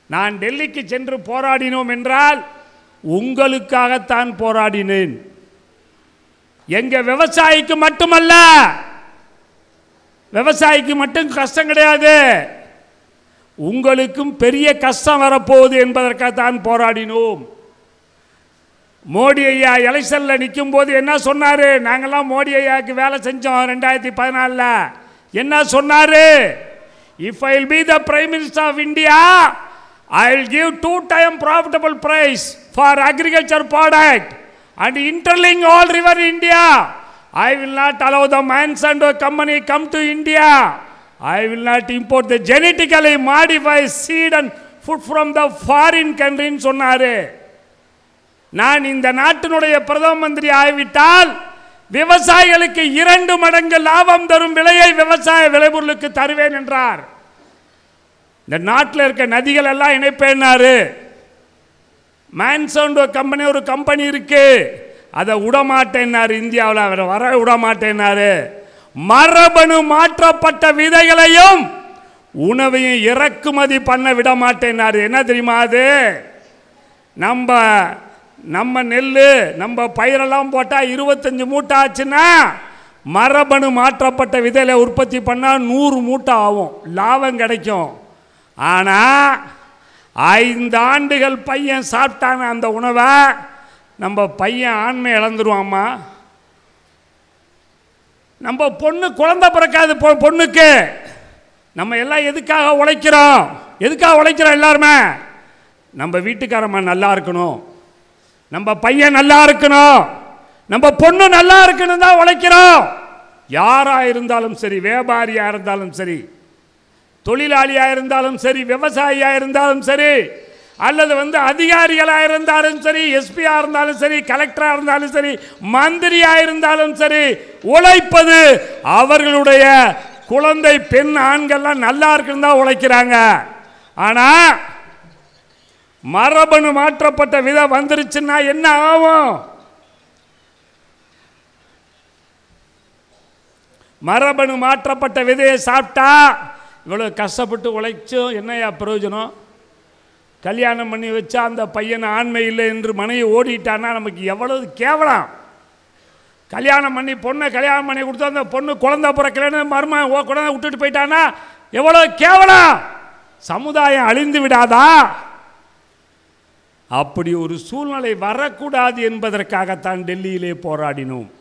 நான் டெல்லிக்கு சென்று போராடினோம் என்றால் உங்களுக்காகத்தான் போராடினேன் எங்க விவசாயிக்கு மட்டுமல்ல விவசாயிக்கு மட்டும் கஷ்டம் கிடையாது உங்களுக்கும் பெரிய கஷ்டம் வரப்போகுது என்பதற்காகத்தான் போராடினோம் மோடி ஐயா எலெக்ஷனில் நிற்கும் போது என்ன சொன்னார் நாங்கள்லாம் மோடி ஐயாவுக்கு வேலை செஞ்சோம் ரெண்டாயிரத்தி பதினாலில் என்ன சொன்னார் if I will be the prime minister of India I will give two time profitable price for agriculture product and interlink all river India I will not allow the mines and company come to India I will not import the genetically modify seed and food from the foreign கண்ட்ரின்னு சொன்னார் நான் இந்த நாட்டினுடைய பிரதம மந்திரி ஆகிவிட்டால் விவசாயிகளுக்கு இரண்டு மடங்கு லாபம் தரும் விலையை விவசாய விளைபொருளுக்கு தருவேன் என்றார் இந்த நாட்டில் இருக்க நதிகள் எல்லாம் இணைப்பேன்னாரு மேன்சவுண்ட் கம்பெனி ஒரு கம்பெனி இருக்கு அதை விடமாட்டேன்னாரு இந்தியாவில் அவரை வர விடமாட்டேன்னாரு மரபணு மாற்றப்பட்ட விதைகளையும் உணவையும் இறக்குமதி பண்ண விட மாட்டேன்னாரு என்ன தெரியுமா அது நம்ம நம்ம நெல் நம்ம பயிரெல்லாம் போட்டால் இருபத்தஞ்சி மூட்டை ஆச்சுன்னா மரபணு மாற்றப்பட்ட விதையில உற்பத்தி பண்ணால் நூறு மூட்டை ஆகும் லாபம் கிடைக்கும் ஆனால் ஐந்து ஆண்டுகள் பையன் சாப்பிட்டான அந்த உணவை நம்ம பையன் ஆண்மை இழந்துருவாம்மா நம்ம பொண்ணு குழந்தை பிறக்காது பொ பொண்ணுக்கு நம்ம எல்லாம் எதுக்காக உழைக்கிறோம் எதுக்காக உழைக்கிறோம் எல்லாருமே நம்ம வீட்டுக்காரம்மா நல்லா இருக்கணும் நம்ம பையன் நல்லா இருக்கணும் நம்ம பொண்ணு நல்லா இருக்கணும் தான் உழைக்கிறோம் யாராக இருந்தாலும் சரி வியாபாரியாக இருந்தாலும் சரி தொழிலாளியாக இருந்தாலும் சரி விவசாயியாக இருந்தாலும் சரி அல்லது வந்து அதிகாரிகளாக இருந்தாலும் சரி எஸ்பியாக இருந்தாலும் சரி கலெக்டராக இருந்தாலும் சரி மந்திரியாக இருந்தாலும் சரி உழைப்பது அவர்களுடைய குழந்தை பெண் ஆண்கள்லாம் நல்லா இருக்குன்னு தான் உழைக்கிறாங்க ஆனால் மரபணு மாற்றப்பட்ட விதை வந்துருச்சுன்னா என்ன ஆகும் மரபணு மாற்றப்பட்ட விதையை சாப்பிட்டா இவ்வளோ கஷ்டப்பட்டு உழைச்சும் என்னையா பிரயோஜனம் கல்யாணம் பண்ணி வச்சா அந்த பையன் ஆண்மை இல்லை என்று மனைவி ஓடிட்டான்னா நமக்கு எவ்வளவு கேவலம் கல்யாணம் பண்ணி பொண்ணை கல்யாணம் பண்ணி கொடுத்தா அந்த பொண்ணு குழந்தை பிறக்கலன்னு மரும ஓ குழந்தை விட்டுட்டு போயிட்டானா எவ்வளோ கேவலம் சமுதாயம் அழிந்து விடாதா அப்படி ஒரு சூழ்நிலை வரக்கூடாது என்பதற்காகத்தான் டெல்லியிலே போராடினோம்